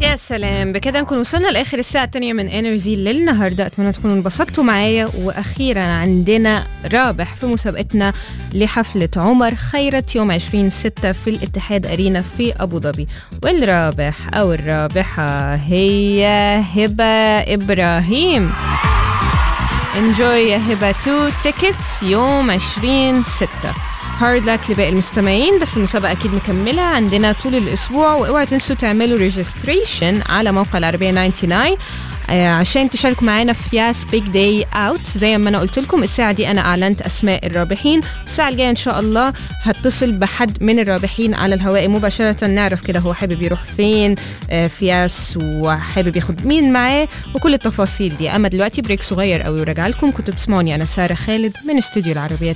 يا سلام بكده نكون وصلنا لاخر الساعه الثانيه من انرجي للنهارده اتمنى تكونوا انبسطتوا معايا واخيرا عندنا رابح في مسابقتنا لحفله عمر خيرت يوم 20 6 في الاتحاد ارينا في ابو ظبي والرابح او الرابحه هي هبه ابراهيم انجوي يا هبه تو تيكتس يوم 20 6 هارد لك لباقي المستمعين بس المسابقة أكيد مكملة عندنا طول الأسبوع وأوعوا تنسوا تعملوا ريجستريشن على موقع العربية 99 آه، عشان تشاركوا معانا في ياس بيج داي اوت زي ما انا قلت لكم الساعه دي انا اعلنت اسماء الرابحين الساعه الجايه ان شاء الله هتصل بحد من الرابحين على الهواء مباشره نعرف كده هو حابب يروح فين آه، في ياس وحابب ياخد مين معاه وكل التفاصيل دي اما دلوقتي بريك صغير قوي وراجع لكم كنتوا بتسمعوني انا ساره خالد من استوديو العربيه